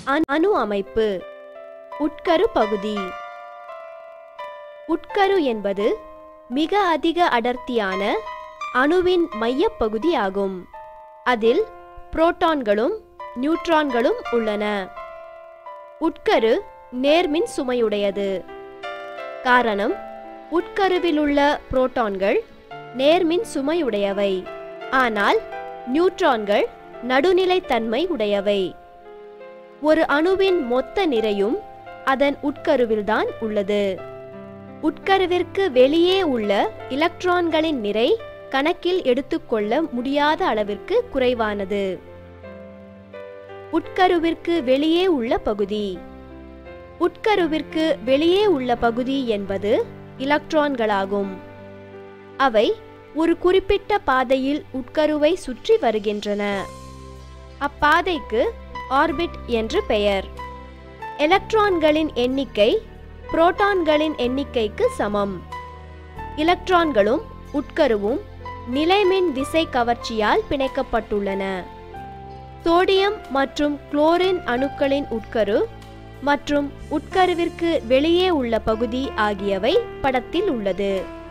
அணு- அணு அமைப்பு உட்கரு பகுதி உட்கரு என்பது மிக அதிக அடர்த்தியான அணுவின் மையப்பகுதி ஆகும் அதில் புரோட்டான்களும் நியூட்ரான்களும் உள்ளன உட்கரு நேர்மின் சுமையுடையது காரணம் உட்கருவிலுள்ள புரோட்டான்கள் நேர்மின் சுமையுடையவை ஆனால் நியூட்ரான்கள் நடுநிலைத்தன்மை உடையவை ஒரு அணுவின் மொத்த நிறையும் அதன் உட்கருவில்தான் உள்ளது உட்கருவிற்கு வெளியே உள்ள எலக்ட்ரான்களின் நிறை கணக்கில் எடுத்துக்கொள்ள முடியாத அளவிற்கு குறைவானது உட்கருவிற்கு வெளியே உள்ள பகுதி உட்கருவிற்கு வெளியே உள்ள பகுதி என்பது எலக்ட்ரான்களாகும் அவை ஒரு குறிப்பிட்ட பாதையில் உட்கருவை சுற்றி வருகின்றன அப்பாதைக்கு ஆர்பிட் என்று பெயர் எலக்ட்ரான்களின் எண்ணிக்கை புரோட்டான்களின் எண்ணிக்கைக்கு சமம் எலக்ட்ரான்களும் உட்கருவும் நிலைமின் விசை கவர்ச்சியால் பிணைக்கப்பட்டுள்ளன சோடியம் மற்றும் குளோரின் அணுக்களின் உட்கரு மற்றும் உட்கருவிற்கு வெளியே உள்ள பகுதி ஆகியவை படத்தில் உள்ளது